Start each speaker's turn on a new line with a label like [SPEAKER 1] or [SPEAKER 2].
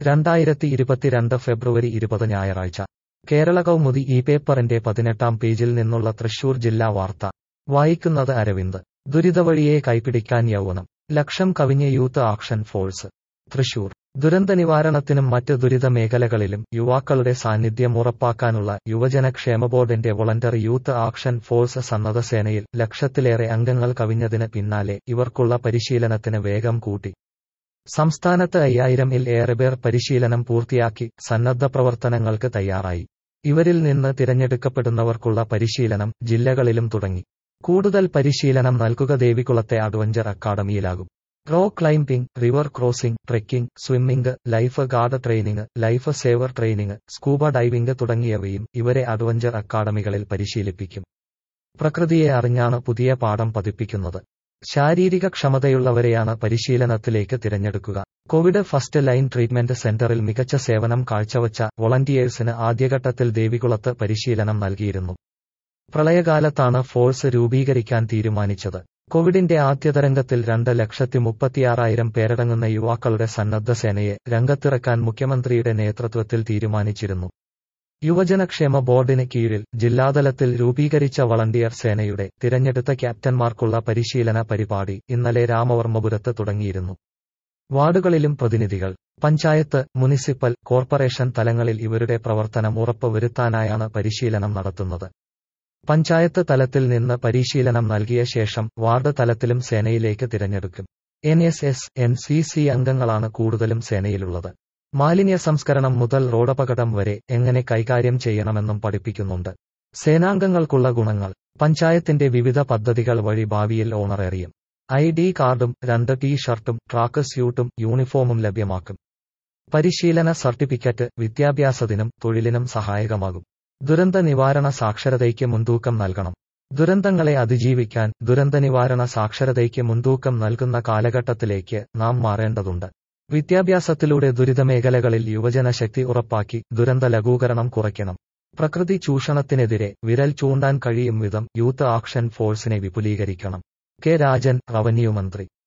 [SPEAKER 1] രണ്ടായിരത്തി ഇരുപത്തിരണ്ട് ഫെബ്രുവരി ഇരുപത് ഞായറാഴ്ച കേരള കൗമുദി ഈ പേപ്പറിന്റെ പതിനെട്ടാം പേജിൽ നിന്നുള്ള തൃശൂർ ജില്ലാ വാർത്ത വായിക്കുന്നത് അരവിന്ദ് ദുരിതവഴിയെ കൈപിടിക്കാൻ യൗവനം ലക്ഷം കവിഞ്ഞ യൂത്ത് ആക്ഷൻ ഫോഴ്സ് തൃശൂർ ദുരന്ത നിവാരണത്തിനും മറ്റ് ദുരിത മേഖലകളിലും യുവാക്കളുടെ സാന്നിധ്യം ഉറപ്പാക്കാനുള്ള യുവജന ക്ഷേമ ബോർഡിന്റെ വോളണ്ടറി യൂത്ത് ആക്ഷൻ ഫോഴ്സ് സന്നദ്ധ സേനയിൽ ലക്ഷത്തിലേറെ അംഗങ്ങൾ കവിഞ്ഞതിന് പിന്നാലെ ഇവർക്കുള്ള പരിശീലനത്തിന് വേഗം കൂട്ടി സംസ്ഥാനത്ത് അയ്യായിരമിൽ ഏറെ പേർ പരിശീലനം പൂർത്തിയാക്കി സന്നദ്ധ പ്രവർത്തനങ്ങൾക്ക് തയ്യാറായി ഇവരിൽ നിന്ന് തിരഞ്ഞെടുക്കപ്പെടുന്നവർക്കുള്ള പരിശീലനം ജില്ലകളിലും തുടങ്ങി കൂടുതൽ പരിശീലനം നൽകുക ദേവികുളത്തെ അഡ്വഞ്ചർ അക്കാദമിയിലാകും rock climbing river crossing trekking swimming life guard training life saver training scuba diving തുടങ്ങിയവയും ഇവരെ അഡ്വഞ്ചർ അക്കാദമികളിൽ പരിശീലിപ്പിക്കും പ്രകൃതിയെ അറിഞ്ഞാണ് പുതിയ പാഠം പതിപ്പിക്കുന്നത് ശാരീരിക ക്ഷമതയുള്ളവരെയാണ് പരിശീലനത്തിലേക്ക് തിരഞ്ഞെടുക്കുക കോവിഡ് ഫസ്റ്റ് ലൈൻ ട്രീറ്റ്മെന്റ് സെന്ററിൽ മികച്ച സേവനം കാഴ്ചവച്ച വോളണ്ടിയേഴ്സിന് ആദ്യഘട്ടത്തിൽ ദേവികുളത്ത് പരിശീലനം നൽകിയിരുന്നു പ്രളയകാലത്താണ് ഫോഴ്സ് രൂപീകരിക്കാൻ തീരുമാനിച്ചത് കോവിഡിന്റെ ആദ്യ തരംഗത്തിൽ രണ്ട് ലക്ഷത്തി മുപ്പത്തിയാറായിരം പേരടങ്ങുന്ന യുവാക്കളുടെ സന്നദ്ധ സേനയെ രംഗത്തിറക്കാൻ മുഖ്യമന്ത്രിയുടെ നേതൃത്വത്തിൽ തീരുമാനിച്ചിരുന്നു യുവജനക്ഷേമ ബോർഡിന് കീഴിൽ ജില്ലാതലത്തിൽ രൂപീകരിച്ച വളണ്ടിയർ സേനയുടെ തിരഞ്ഞെടുത്ത ക്യാപ്റ്റന്മാർക്കുള്ള പരിശീലന പരിപാടി ഇന്നലെ രാമവർമ്മപുരത്ത് തുടങ്ങിയിരുന്നു വാർഡുകളിലും പ്രതിനിധികൾ പഞ്ചായത്ത് മുനിസിപ്പൽ കോർപ്പറേഷൻ തലങ്ങളിൽ ഇവരുടെ പ്രവർത്തനം ഉറപ്പുവരുത്താനായാണ് പരിശീലനം നടത്തുന്നത് പഞ്ചായത്ത് തലത്തിൽ നിന്ന് പരിശീലനം നൽകിയ ശേഷം വാർഡ് തലത്തിലും സേനയിലേക്ക് തിരഞ്ഞെടുക്കും N S S N C C അംഗങ്ങളാണ് കൂടുതലും സേനയിലുള്ളത് മാലിന്യ സംസ്കരണം മുതൽ റോഡപകടം വരെ എങ്ങനെ കൈകാര്യം ചെയ്യണമെന്നും പഠിപ്പിക്കുന്നുണ്ട് സേനാംഗങ്ങൾക്കുള്ള ഗുണങ്ങൾ പഞ്ചായത്തിന്റെ വിവിധ പദ്ധതികൾ വഴി ഭാവിയിൽ ഓണറേറിയും ഐ ഡി കാർഡും രണ്ട് ടീ ഷർട്ടും ട്രാക്ക് സ്യൂട്ടും യൂണിഫോമും ലഭ്യമാക്കും പരിശീലന സർട്ടിഫിക്കറ്റ് വിദ്യാഭ്യാസത്തിനും തൊഴിലിനും സഹായകമാകും ദുരന്ത നിവാരണ സാക്ഷരതയ്ക്ക് മുൻതൂക്കം നൽകണം ദുരന്തങ്ങളെ അതിജീവിക്കാൻ ദുരന്ത നിവാരണ സാക്ഷരതയ്ക്ക് മുൻതൂക്കം നൽകുന്ന കാലഘട്ടത്തിലേക്ക് നാം മാറേണ്ടതുണ്ട് വിദ്യാഭ്യാസത്തിലൂടെ ദുരിതമേഖലകളിൽ യുവജന ശക്തി ഉറപ്പാക്കി ദുരന്ത ലഘൂകരണം കുറയ്ക്കണം പ്രകൃതി ചൂഷണത്തിനെതിരെ വിരൽ ചൂണ്ടാൻ കഴിയും വിധം യൂത്ത് ആക്ഷൻ ഫോഴ്സിനെ വിപുലീകരിക്കണം കെ രാജൻ റവന്യൂ മന്ത്രി